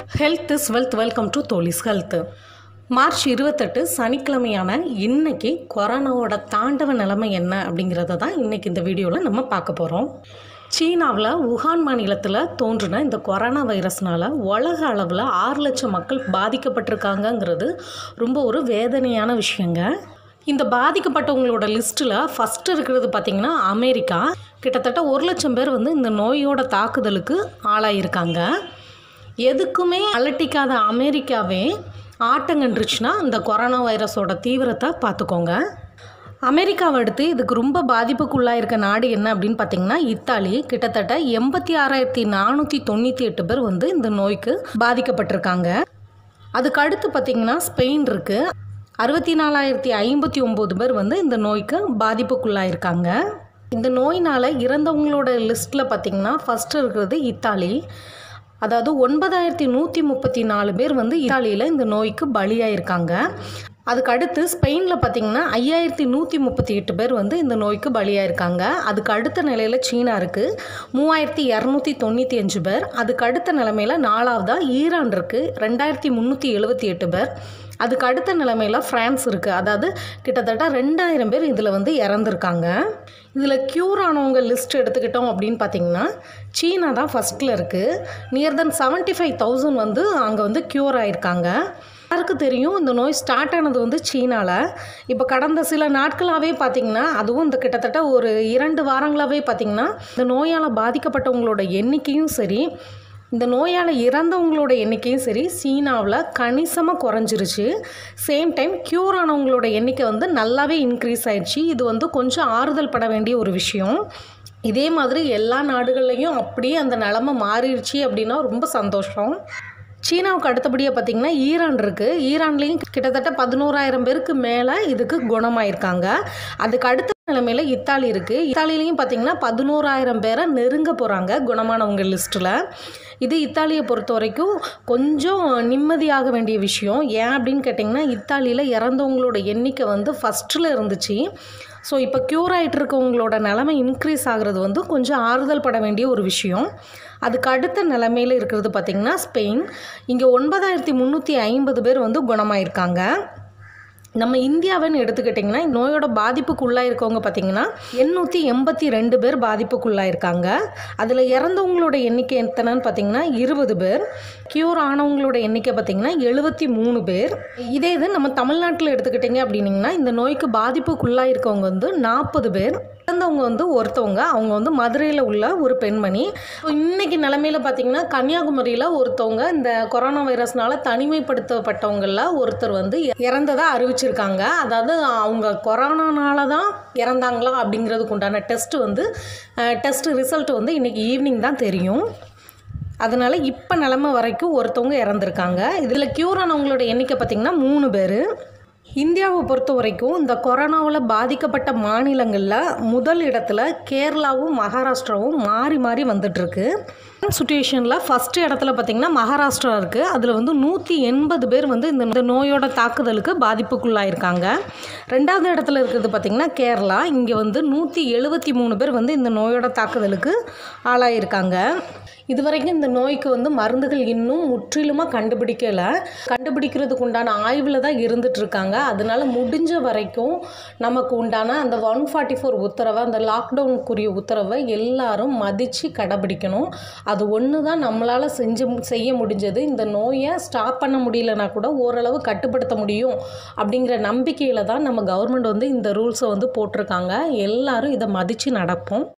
health is wealth welcome to தோலிஸ் health March இருபத்தெட்டு சனிக்கிழமையான இன்னைக்கு கொரோனாவோட தாண்டவ நிலைமை என்ன அப்படிங்கிறத தான் இன்னைக்கு இந்த வீடியோவில் நம்ம பார்க்க போகிறோம் சீனாவில் உகான் மாநிலத்தில் தோன்றின இந்த கொரோனா வைரஸ்னால உலக அளவில் ஆறு லட்சம் மக்கள் பாதிக்கப்பட்டிருக்காங்கங்கிறது ரொம்ப ஒரு வேதனையான விஷயங்க இந்த பாதிக்கப்பட்டவங்களோட லிஸ்ட்டில் ஃபஸ்ட்டு இருக்கிறது பார்த்திங்கன்னா அமெரிக்கா கிட்டத்தட்ட ஒரு லட்சம் பேர் வந்து இந்த நோயோட தாக்குதலுக்கு ஆளாயிருக்காங்க எதுக்குமே அலட்டிக்காத அமெரிக்காவே ஆட்டங்கன்றுச்சுன்னா இந்த கொரோனா வைரஸோட தீவிரத்தை பார்த்துக்கோங்க அமெரிக்காவை அடுத்து இதுக்கு ரொம்ப பாதிப்புக்குள்ளாக இருக்க நாடு என்ன அப்படின்னு பார்த்தீங்கன்னா இத்தாலி கிட்டத்தட்ட எண்பத்தி ஆறாயிரத்தி நானூற்றி தொண்ணூற்றி எட்டு பேர் வந்து இந்த நோய்க்கு பாதிக்கப்பட்டிருக்காங்க அதுக்கு அடுத்து பார்த்திங்கன்னா ஸ்பெயின் இருக்குது அறுபத்தி நாலாயிரத்தி ஐம்பத்தி ஒம்பது பேர் வந்து இந்த நோய்க்கு பாதிப்புக்குள்ளாயிருக்காங்க இந்த நோயினால் இறந்தவங்களோட லிஸ்ட்டில் பார்த்திங்கன்னா ஃபஸ்ட்டு இருக்கிறது இத்தாலி அதாவது ஒன்பதாயிரத்தி நூற்றி முப்பத்தி நாலு பேர் வந்து இத்தாலியில் இந்த நோய்க்கு பலியாயிருக்காங்க அதுக்கு அடுத்து ஸ்பெயினில் பார்த்தீங்கன்னா ஐயாயிரத்தி நூற்றி முப்பத்தி எட்டு பேர் வந்து இந்த நோய்க்கு பலியாயிருக்காங்க அதுக்கு அடுத்த நிலையில் சீனா இருக்குது மூவாயிரத்தி இரநூத்தி தொண்ணூற்றி அஞ்சு பேர் அதுக்கு அடுத்த நிலைமையில் நாலாவதாக ஈரான் இருக்குது ரெண்டாயிரத்தி முந்நூற்றி எழுபத்தி எட்டு பேர் அதுக்கு அடுத்த நிலைமையில் ஃப்ரான்ஸ் இருக்குது அதாவது கிட்டத்தட்ட ரெண்டாயிரம் பேர் இதில் வந்து இறந்துருக்காங்க இதில் க்யூர் ஆனவங்க லிஸ்ட் எடுத்துக்கிட்டோம் அப்படின்னு பார்த்தீங்கன்னா சீனா தான் ஃபஸ்ட்டில் இருக்குது near then seventy five thousand வந்து அங்கே வந்து க்யூர் ஆயிருக்காங்க யாருக்கு தெரியும் இந்த நோய் ஸ்டார்ட் ஆனது வந்து சீனாவில் இப்போ கடந்த சில நாட்களாகவே பார்த்திங்கன்னா அதுவும் இந்த கிட்டத்தட்ட ஒரு இரண்டு வாரங்களாகவே பார்த்திங்கன்னா இந்த நோயால் பாதிக்கப்பட்டவங்களோட எண்ணிக்கையும் சரி இந்த நோயால் இறந்தவங்களோட எண்ணிக்கையும் சரி சீனாவில் கணிசமாக குறைஞ்சிருச்சு சேம் டைம் க்யூர் ஆனவங்களோட எண்ணிக்கை வந்து நல்லாவே இன்க்ரீஸ் ஆயிடுச்சு இது வந்து கொஞ்சம் ஆறுதல் பட வேண்டிய ஒரு விஷயம் இதே மாதிரி எல்லா நாடுகள்லையும் அப்படியே அந்த நிலமை மாறிடுச்சு அப்படின்னா ரொம்ப சந்தோஷம் சீனாவுக்கு அடுத்தபடியாக பார்த்திங்கன்னா ஈரான் இருக்குது ஈரான்லேயும் கிட்டத்தட்ட பதினோராயிரம் பேருக்கு மேலே இதுக்கு குணமாயிருக்காங்க அதுக்கு அடுத்த நிலைமையில் இத்தாலி இருக்குது இத்தாலிலையும் பார்த்திங்கன்னா பதினோராயிரம் பேரை நெருங்க போகிறாங்க குணமானவங்க லிஸ்ட்டில் இது இத்தாலியை பொறுத்த வரைக்கும் கொஞ்சம் நிம்மதியாக வேண்டிய விஷயம் ஏன் அப்படின்னு கேட்டிங்கன்னா இத்தாலியில் இறந்தவங்களோட எண்ணிக்கை வந்து ஃபஸ்ட்டில் இருந்துச்சு ஸோ இப்போ க்யூர் ஆகிட்டு இருக்கவங்களோட நிலைமை இன்க்ரீஸ் ஆகிறது வந்து கொஞ்சம் ஆறுதல் பட வேண்டிய ஒரு விஷயம் அதுக்கு அடுத்த நிலைமையில் இருக்கிறது பார்த்திங்கன்னா ஸ்பெயின் இங்கே ஒன்பதாயிரத்தி முந்நூற்றி ஐம்பது பேர் வந்து குணமாயிருக்காங்க நம்ம இந்தியாவின்னு எடுத்துக்கிட்டிங்கன்னா நோயோட பாதிப்புக்குள்ளாக இருக்கவங்க பார்த்திங்கன்னா எண்ணூற்றி எண்பத்தி ரெண்டு பேர் பாதிப்புக்குள்ளாயிருக்காங்க அதில் இறந்தவங்களோட எண்ணிக்கை எத்தனைன்னு பார்த்திங்கன்னா இருபது பேர் க்யூர் ஆனவங்களோட எண்ணிக்கை பார்த்திங்கன்னா எழுபத்தி மூணு பேர் இதே இது நம்ம தமிழ்நாட்டில் எடுத்துக்கிட்டிங்க அப்படின்னிங்கன்னா இந்த நோய்க்கு பாதிப்புக்குள்ளாக இருக்கவங்க வந்து நாற்பது பேர் இறந்தவங்க வந்து ஒருத்தவங்க அவங்க வந்து மதுரையில் உள்ள ஒரு பெண்மணி இன்னைக்கு நிலமையில பார்த்தீங்கன்னா கன்னியாகுமரியில் ஒருத்தவங்க இந்த கொரோனா வைரஸ்னால தனிமைப்படுத்தப்பட்டவங்களில் ஒருத்தர் வந்து இறந்ததாக அறிவிச்சிருக்காங்க அதாவது அவங்க கொரோனானால தான் இறந்தாங்களா அப்படிங்கிறதுக்கு உண்டான டெஸ்ட் வந்து டெஸ்ட் ரிசல்ட் வந்து இன்றைக்கி ஈவினிங் தான் தெரியும் அதனால் இப்போ நிலமை வரைக்கும் ஒருத்தவங்க இறந்துருக்காங்க இதில் க்யூர் ஆனவங்களோட எண்ணிக்கை பார்த்திங்கன்னா மூணு பேர் இந்தியாவை பொறுத்த வரைக்கும் இந்த கொரோனாவில் பாதிக்கப்பட்ட மாநிலங்களில் முதல் இடத்துல கேரளாவும் மகாராஷ்டிராவும் மாறி மாறி வந்துட்டுருக்கு சுச்சுவேஷனில் ஃபஸ்ட்டு இடத்துல பார்த்திங்கன்னா மகாராஷ்டிரா இருக்குது அதில் வந்து நூற்றி எண்பது பேர் வந்து இந்த நோயோட தாக்குதலுக்கு பாதிப்புக்குள்ளாயிருக்காங்க ரெண்டாவது இடத்துல இருக்கிறது பார்த்திங்கன்னா கேரளா இங்கே வந்து நூற்றி எழுபத்தி மூணு பேர் வந்து இந்த நோயோட தாக்குதலுக்கு ஆளாயிருக்காங்க இது வரைக்கும் இந்த நோய்க்கு வந்து மருந்துகள் இன்னும் முற்றிலுமாக கண்டுபிடிக்கலை கண்டுபிடிக்கிறதுக்கு உண்டான ஆய்வில் தான் இருந்துகிட்ருக்காங்க அதனால முடிஞ்ச வரைக்கும் நமக்கு உண்டான அந்த ஒன் ஃபார்ட்டி ஃபோர் உத்தரவை அந்த லாக்டவுனுக்குரிய உத்தரவை எல்லாரும் மதித்து கடைபிடிக்கணும் அது ஒன்று தான் நம்மளால் செஞ்சு செய்ய முடிஞ்சது இந்த நோயை ஸ்டாப் பண்ண முடியலனா கூட ஓரளவு கட்டுப்படுத்த முடியும் அப்படிங்கிற நம்பிக்கையில் தான் நம்ம கவர்மெண்ட் வந்து இந்த ரூல்ஸை வந்து போட்டிருக்காங்க எல்லாரும் இதை மதித்து நடப்போம்